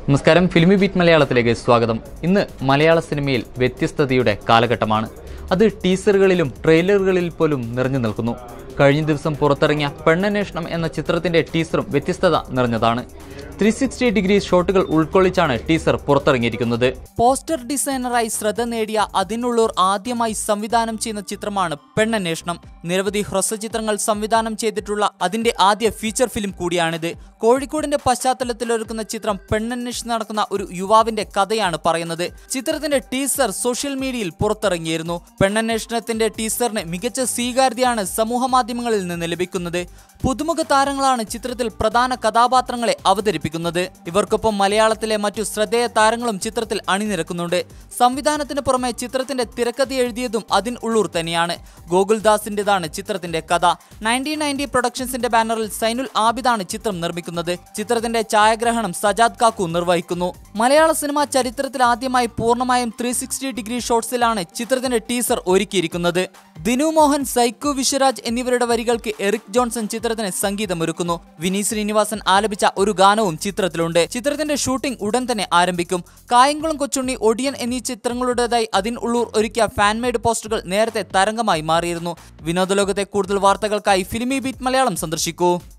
നമസ്കാരം ഫിലിമി ബീറ്റ് മലയാളത്തിലേക്ക് സ്വാഗതം ഇന്ന് മലയാള സിനിമയിൽ വ്യത്യസ്തതയുടെ കാലഘട്ടമാണ് അത് ടീസറുകളിലും ട്രെയിലറുകളിൽ പോലും നിറഞ്ഞു നിൽക്കുന്നു കഴിഞ്ഞ ദിവസം പുറത്തിറങ്ങിയ പെണ്ണന്വേഷണം എന്ന ചിത്രത്തിന്റെ ടീസറും വ്യത്യസ്തത നിറഞ്ഞതാണ് ത്രീ സിക്സ്റ്റി ഡിഗ്രി ഷോട്ടുകൾ ഉൾക്കൊള്ളിച്ചാണ് ടീസർ പുറത്തിറങ്ങിയിരിക്കുന്നത് പോസ്റ്റർ ഡിസൈനറായി ശ്രദ്ധ നേടിയ അതിനുള്ളൂർ ആദ്യമായി സംവിധാനം ചെയ്യുന്ന ചിത്രമാണ് പെണ്ണന്വേഷണം നിരവധി ഹ്രസ്വചിത്രങ്ങൾ സംവിധാനം ചെയ്തിട്ടുള്ള അതിന്റെ ആദ്യ ഫീച്ചർ ഫിലിം കൂടിയാണിത് കോഴിക്കോടിന്റെ പശ്ചാത്തലത്തിൽ ഒരുക്കുന്ന ചിത്രം പെണ്ണന്വേഷണം നടക്കുന്ന ഒരു യുവാവിന്റെ കഥയാണ് പറയുന്നത് ചിത്രത്തിന്റെ ടീസർ സോഷ്യൽ മീഡിയയിൽ പുറത്തിറങ്ങിയിരുന്നു പെണ്ണന്വേഷണത്തിന്റെ ടീസറിന് മികച്ച സ്വീകാര്യതയാണ് സമൂഹ മാധ്യമങ്ങളിൽ നിന്ന് ലഭിക്കുന്നത് പുതുമുഖ താരങ്ങളാണ് ചിത്രത്തിൽ പ്രധാന കഥാപാത്രങ്ങളെ അവതരിപ്പിക്കുന്നത് ഇവർക്കൊപ്പം മലയാളത്തിലെ മറ്റു ശ്രദ്ധേയ താരങ്ങളും ചിത്രത്തിൽ അണിനിരക്കുന്നുണ്ട് സംവിധാനത്തിന് പുറമെ ചിത്രത്തിന്റെ തിരക്കഥ എഴുതിയതും അതിൻ ഉള്ളൂർ തന്നെയാണ് ഗോകുൽദാസിന്റേതാണ് ചിത്രത്തിന്റെ കഥ നയൻറ്റീൻ നയൻറ്റി പ്രൊഡക്ഷൻസിന്റെ ബാനറിൽ സൈനുൽ ആബിദാണ് ചിത്രം നിർമ്മിക്കുന്നത് ചിത്രത്തിന്റെ ഛായാഗ്രഹണം സജാദ് കാക്കു നിർവഹിക്കുന്നു മലയാള സിനിമാ ചരിത്രത്തിൽ ആദ്യമായി പൂർണ്ണമായും ത്രീ സിക്സ്റ്റി ഡിഗ്രി ഷോട്ട്സിലാണ് ചിത്രത്തിന്റെ ടീസർ ഒരുക്കിയിരിക്കുന്നത് ദിനു മോഹൻ സൈക്കു വിശ്വരാജ് എന്നിവരുടെ വരികൾക്ക് എറിക് ജോൺസൺ ചിത്രത്തിന് സംഗീതമൊരുക്കുന്നു വിനീത് ശ്രീനിവാസൻ ആലപിച്ച ഒരു ഗാനവും ചിത്രത്തിലുണ്ട് ചിത്രത്തിന്റെ ഷൂട്ടിംഗ് ഉടൻ തന്നെ ആരംഭിക്കും കായംകുളം കൊച്ചുണ്ണി ഒടിയൻ എന്നീ ചിത്രങ്ങളുടേതായി അതിൻ ഉള്ളൂർ ഒരുക്കിയ ഫാൻമെയ്ഡ് പോസ്റ്ററുകൾ നേരത്തെ തരംഗമായി മാറിയിരുന്നു വിനോദലോകത്തെ കൂടുതൽ വാർത്തകൾക്കായി ഫിലിമി ബീറ്റ് മലയാളം സന്ദർശിക്കൂ